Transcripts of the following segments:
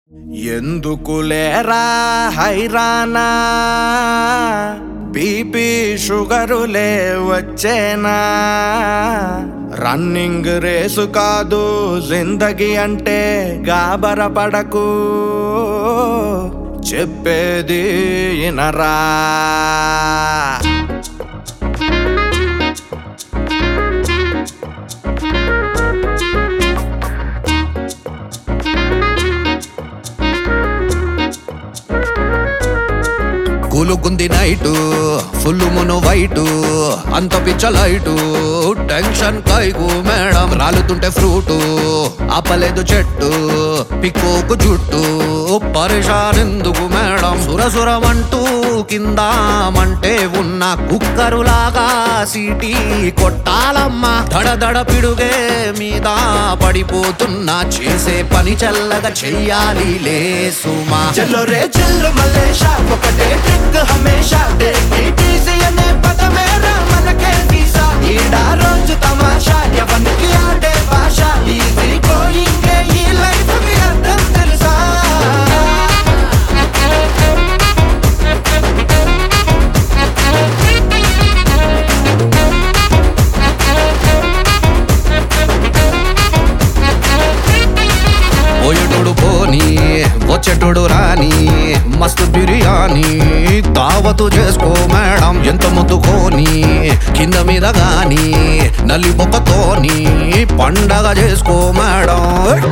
ఎందుకు లేరా హైరానా బీపీ షుగరులే వచ్చేనా రన్నింగ్ రేసు కాదు జిందగీ అంటే గాబరపడకు చెప్పేది ఇనరా కూలుకుంది నైటు ఫుల్ మును వైటు అంత పిచ్చ లైటు టెన్షన్ కైకు మేడం రాలుతుంటే ఫ్రూటు ఆపలేదు చెట్టు పిక్కోకు జుట్టు పరిషాన్ ఎందుకు మేడం సురసురమంటూ కిందామంటే ఉన్న కుక్కరులాగా సీటీ కొట్టాలమ్మా దడ దడ పిడుగే మీద పడిపోతున్నా చేసే పని చల్లగా చెయ్యాలి లే సుమా చలో రే చల్లు మలేషా ఒకటే ట్రిక్ హమేషా ఈజీ అనే పదమేరా మనకే వీసా ఈడా రోజు తమాషా ఎవరికి ఆడే భాష ఈజీ గోయింగ్ ఈ లైఫ్ కి అర్థం తెలుసా పోయేటోడు పోని వచ్చేటోడు రాని మస్తు బిర్యానీ దావతు చేసుకో మేడం ఎంత ముద్దుకోని కింద మీద గాని నల్లి బొక్కతోని పండగ చేసుకో మేడం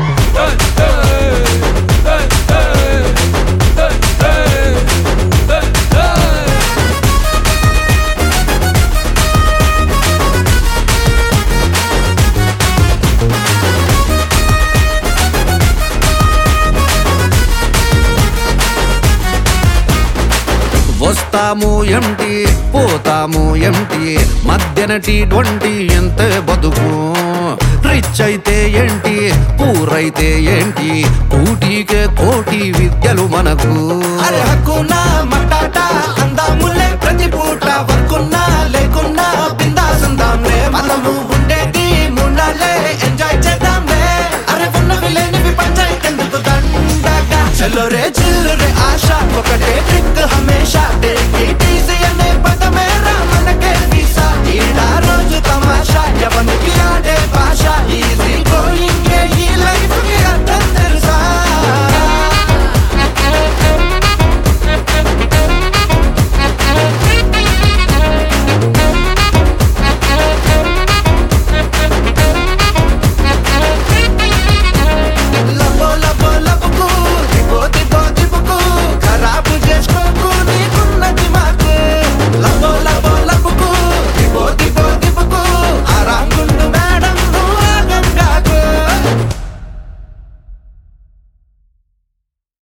వస్తాము ఎంటి పోతాము ఎంటి మధ్యన టీ ట్వంటీ ఎంత బతుకు రిచ్ అయితే ఏంటి పూరైతే ఏంటి కూటికే కోటి విద్యలు మనకు అరే హక్కునా మటాటా అందాములే ప్రతి పూట వర్కున్నా లేకున్నా బిందాస్ అందాంలే